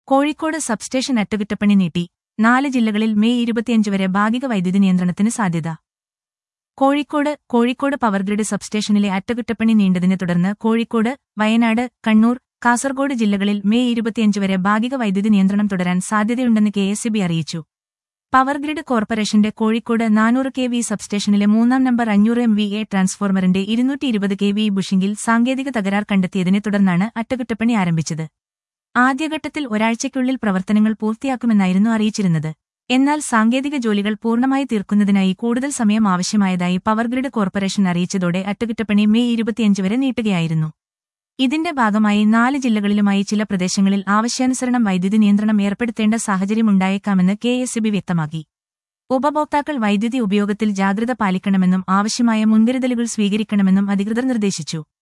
Kozhikode substation അറ്റകുറ്റപ്പണി നീട്ടി നാല് ജില്ലകളിൽ മെയ് ഇരുപത്തിയഞ്ച് വരെ ഭാഗിക വൈദ്യുതി നിയന്ത്രണത്തിന് സാധ്യത കോഴിക്കോട് കോഴിക്കോട് പവർഗ്രിഡ് സബ്സ്റ്റേഷനിലെ അറ്റകുറ്റപ്പണി നീണ്ടതിനെ തുടർന്ന് കോഴിക്കോട് വയനാട് കണ്ണൂർ കാസർഗോഡ് ജില്ലകളിൽ മെയ് ഇരുപത്തിയഞ്ച് വരെ ഭാഗിക വൈദ്യുതി നിയന്ത്രണം തുടരാൻ സാധ്യതയുണ്ടെന്ന് കെ എസ് അറിയിച്ചു പവർഗ്രിഡ് കോർപ്പറേഷന്റെ കോഴിക്കോട് നാനൂറ് കെ വി സബ്സ്റ്റേഷനിലെ മൂന്നാം നമ്പർ അഞ്ഞൂറ് എം വി എ ട്രാൻസ്ഫോർമറിന്റെ ഇരുന്നൂറ്റി ഇരുപത് കെ വി ബുഷിംഗിൽ സാങ്കേതിക തകരാർ കണ്ടെത്തിയതിനെ തുടർന്നാണ് അറ്റകുറ്റപ്പണി ആരംഭിച്ചത് ആദ്യഘട്ടത്തിൽ ഒരാഴ്ചയ്ക്കുള്ളിൽ പ്രവർത്തനങ്ങൾ പൂർത്തിയാക്കുമെന്നായിരുന്നു അറിയിച്ചിരുന്നത് എന്നാൽ സാങ്കേതിക ജോലികൾ പൂർണ്ണമായി തീർക്കുന്നതിനായി കൂടുതൽ സമയം ആവശ്യമായതായി പവർഗ്രിഡ് കോർപ്പറേഷൻ അറിയിച്ചതോടെ അറ്റകുറ്റപ്പണി മെയ് ഇരുപത്തിയഞ്ച് വരെ നീട്ടുകയായിരുന്നു ഇതിന്റെ ഭാഗമായി നാല് ജില്ലകളിലുമായി ചില പ്രദേശങ്ങളിൽ ആവശ്യാനുസരണം വൈദ്യുതി നിയന്ത്രണം ഏർപ്പെടുത്തേണ്ട സാഹചര്യമുണ്ടായേക്കാമെന്ന് കെ എസ് വ്യക്തമാക്കി ഉപഭോക്താക്കൾ വൈദ്യുതി ഉപയോഗത്തിൽ ജാഗ്രത പാലിക്കണമെന്നും ആവശ്യമായ മുൻകരുതലുകൾ സ്വീകരിക്കണമെന്നും അധികൃതർ നിർദ്ദേശിച്ചു